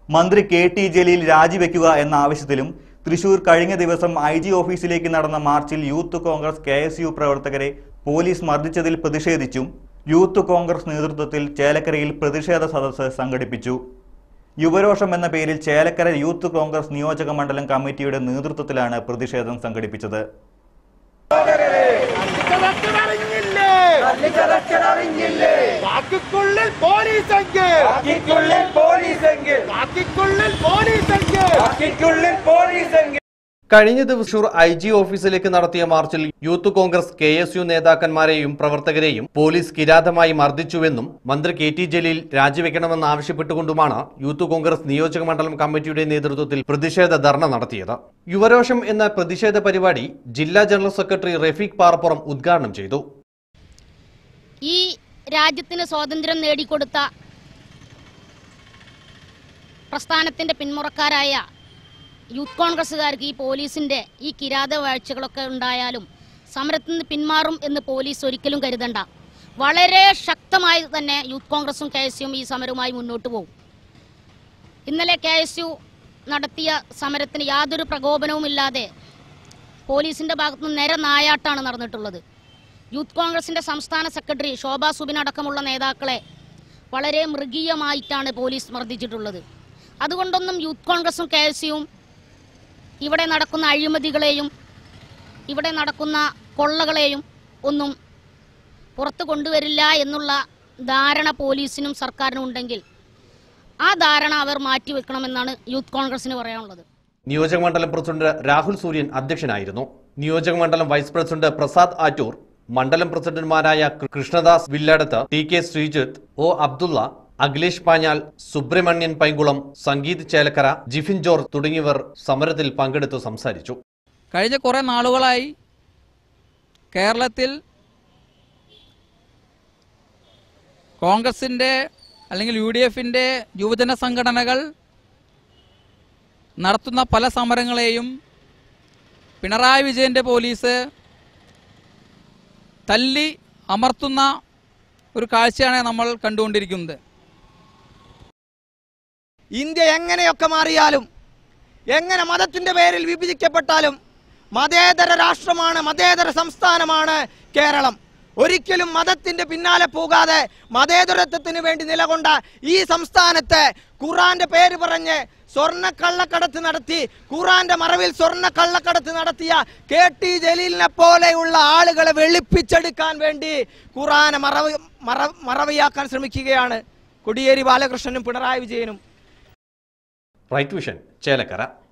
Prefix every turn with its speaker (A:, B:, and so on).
A: മന്ത്രി K T Jaleel രാജിവെക്കുക എന്ന ആവശ്യത്തിലും തൃശൂർ കഴിഞ്ഞ ദിവസം ഐ ജി ഓഫീസിലേക്ക് നടന്ന മാർച്ചിൽ Youth Congress K S U പ്രവർത്തകരെ പോലീസ് മർദ്ദിച്ചതിൽ പ്രതിഷേധിച്ചും യൂത്ത് കോൺഗ്രസ് നേതൃത്വത്തിൽ ചേലക്കരയിൽ പ്രതിഷേധ സദസ്സ് സംഘടിപ്പിച്ചു യുവരോഷം എന്ന പേരിൽ ചേലക്കര യൂത്ത് കോൺഗ്രസ് നിയോജക മണ്ഡലം കമ്മിറ്റിയുടെ നേതൃത്വത്തിലാണ് പ്രതിഷേധം സംഘടിപ്പിച്ചത്
B: കളക്ടററിഞ്ഞില്ലേ
C: അറിഞ്ഞില്ലേ
B: ബാക്കിക്കുള്ളിൽ പോലീസെങ്കിൽ
C: ബാക്കിക്കുള്ളിൽ പോലീസെങ്കിൽ
B: ബാക്കിക്കുള്ളിൽ പോലീസെങ്കിൽ
C: ബാക്കിക്കുള്ളിൽ പോലീസെങ്കിൽ
D: കഴിഞ്ഞ ദിവസം ഐ ജി ഓഫീസിലേക്ക് നടത്തിയ മാർച്ചിൽ Youth Congress K S U നേതാക്കന്മാരെയും പ്രവർത്തകരെയും പോലീസ് കിരാതമായി മർദ്ദിച്ചുവെന്നും മന്ത്രി കെ ടി ജലീൽ രാജിവെക്കണമെന്ന് ആവശ്യപ്പെട്ടുകൊണ്ടുമാണ് യൂത്ത് കോൺഗ്രസ് നിയോജക മണ്ഡലം കമ്മിറ്റിയുടെ നേതൃത്വത്തിൽ പ്രതിഷേധ ധർണ നടത്തിയത് യുവരോഷം എന്ന പ്രതിഷേധ പരിപാടി ജില്ലാ ജനറൽ സെക്രട്ടറി റഫീഖ് പാറപ്പുറം ഉദ്ഘാടനം ചെയ്തു
E: ഈ രാജ്യത്തിന് സ്വാതന്ത്ര്യം നേടിക്കൊടുത്ത പ്രസ്ഥാനത്തിൻ്റെ പിന്മുറക്കാരായ യൂത്ത് കോൺഗ്രസ്സുകാർക്ക് ഈ പോലീസിൻ്റെ ഈ കിരാത വാഴ്ചകളൊക്കെ ഉണ്ടായാലും സമരത്തിൽ നിന്ന് പിന്മാറും എന്ന് പോലീസ് ഒരിക്കലും കരുതണ്ട വളരെ ശക്തമായി തന്നെ യൂത്ത് കോൺഗ്രസും കെ എസ് യുവും ഈ സമരവുമായി മുന്നോട്ട് പോകും ഇന്നലെ കെ എസ് യു നടത്തിയ സമരത്തിന് യാതൊരു പ്രകോപനവുമില്ലാതെ പോലീസിൻ്റെ ഭാഗത്തുനിന്ന് നേരെ നായാട്ടാണ് നടന്നിട്ടുള്ളത് യൂത്ത് കോൺഗ്രസിന്റെ സംസ്ഥാന സെക്രട്ടറി ശോഭാ സുബിൻ അടക്കമുള്ള നേതാക്കളെ വളരെ മൃഗീയമായിട്ടാണ് പോലീസ് മർദ്ദിച്ചിട്ടുള്ളത് അതുകൊണ്ടൊന്നും യൂത്ത് കോൺഗ്രസും കെ എസ് യുവും ഇവിടെ നടക്കുന്ന അഴിമതികളെയും ഇവിടെ നടക്കുന്ന കൊള്ളകളെയും ഒന്നും പുറത്തു കൊണ്ടുവരില്ല എന്നുള്ള ധാരണ പോലീസിനും സർക്കാരിനും ഉണ്ടെങ്കിൽ ആ ധാരണ അവർ മാറ്റിവെക്കണമെന്നാണ് യൂത്ത് കോൺഗ്രസിന് പറയാനുള്ളത്
D: നിയോജക മണ്ഡലം പ്രസിഡന്റ് രാഹുൽ സൂര്യൻ അധ്യക്ഷനായിരുന്നു നിയോജക മണ്ഡലം വൈസ് പ്രസിഡന്റ് പ്രസാദ് ആറ്റൂർ മണ്ഡലം പ്രസിഡന്റുമാരായ Krishnadas Villadath T K Sreejith O Abdulla Akhilesh Panjal Subramanian Painkulam Sangeeth Chelakkara Jifin George തുടങ്ങിയവർ സമരത്തിൽ പങ്കെടുത്തു സംസാരിച്ചു
F: കഴിഞ്ഞ കുറേ നാളുകളായി കേരളത്തിൽ കോൺഗ്രസിൻ്റെ അല്ലെങ്കിൽ യു ഡി എഫിൻ്റെ യുവജന സംഘടനകൾ നടത്തുന്ന പല സമരങ്ങളെയും പിണറായി വിജയൻ്റെ പോലീസ് തല്ലി അമർത്തുന്ന ഒരു കാഴ്ചയാണ് നമ്മൾ കണ്ടുകൊണ്ടിരിക്കുന്നത്
B: ഇന്ത്യ എങ്ങനെയൊക്കെ മാറിയാലും എങ്ങനെ മതത്തിന്റെ പേരിൽ വിഭജിക്കപ്പെട്ടാലും മതേതര രാഷ്ട്രമാണ് മതേതര സംസ്ഥാനമാണ് കേരളം ഒരിക്കലും മതത്തിന്റെ പിന്നാലെ പോകാതെ മതേതരത്വത്തിന് വേണ്ടി നിലകൊണ്ട ഈ സംസ്ഥാനത്ത് ഖുറാന്റെ പേര് പറഞ്ഞ് സ്വർണ്ണ കള്ളക്കടത്ത് നടത്തി ഖുറാന്റെ മറവിൽ സ്വർണ്ണ കള്ളക്കടത്ത് നടത്തിയ കെ ടി ജലീലിനെ പോലെയുള്ള ആളുകളെ വെളുപ്പിച്ചെടുക്കാൻ വേണ്ടി ഖുറാനെ മറവ് മറ മറവിയാക്കാൻ ശ്രമിക്കുകയാണ് കൊടിയേരി ബാലകൃഷ്ണനും പിണറായി വിജയനും
D: റൈറ്റ് വിഷൻ ചേലക്കര